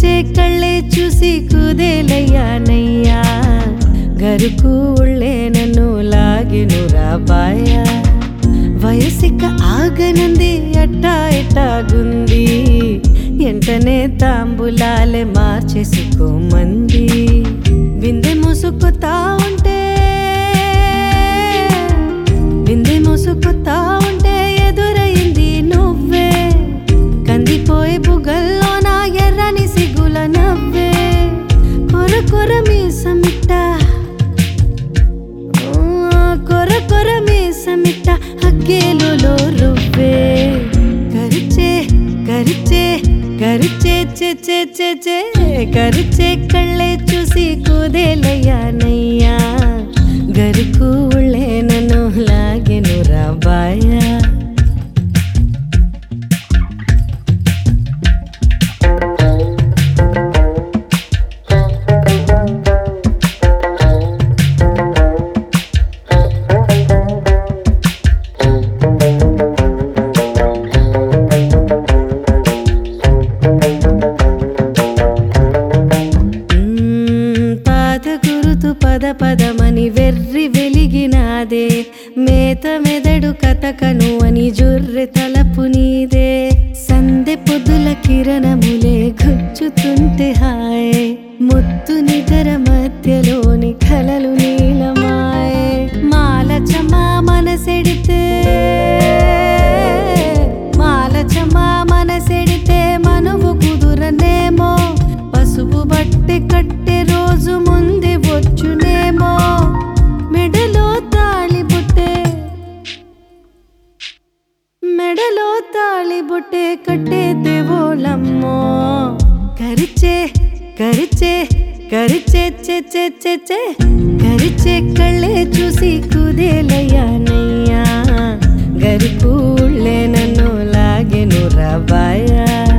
కరిచే కళ్ళే చూసి కుదేలయ్యానయ్యా గరుకు ఉళ్ళే నన్ను లాగెను రాబాయ వయసిక ఆగనంది అట్టా ఎట్టాగుంది ఎంటనే తాంబులాలే మార్చేసుకోమంది బిందె ముసుకుతా ఉంటే బిందె ముసుకుతా ఉంటే ఎదురైంది నువ్వే కందిపోయే బుగల్లో నా ఎర్రని సిగుల నవ్వే కొర కొర మీసమిట్ట కొర కొర మీసమిట్ట హగ్గేలులో రువ్వే కరిచే కరిచే కరిచే చే చే చే చే కరిచే కళ్ళే చూసి కుదేలయ్యానయ్యా గరుకు ఉళ్ళే నన్ను లాగెను రాబాయా మ్మ్, పాద గురుతు పద పదమని వెర్రి వెలిగినాదే మేత మెదడు కథకను అని జొర్రె తలపు నీదే సందె పొద్దుల కిరణములే గుచ్చుతుంటే హాయ్ ముత్తు నిగర మధ్యలోని కలలు నీలమాయే మాలచమా మనసెడితే మాలచమా మనసెడితే మనువు కుదురనేమో పసుపు బట్టె కట్టె రోజు ముందే వచ్చునేమో మెడలో తాళి బుట్టే మెడలో తాళి బుట్టే కట్టే దేవోలమ్మో కరిచే కరిచే కరిచే చే చే చే చే కరిచే కళ్ళే చూసి కుదేలయ్యానయ్యా గరుకుళ్ళే నన్ను లాగెను రాబాయా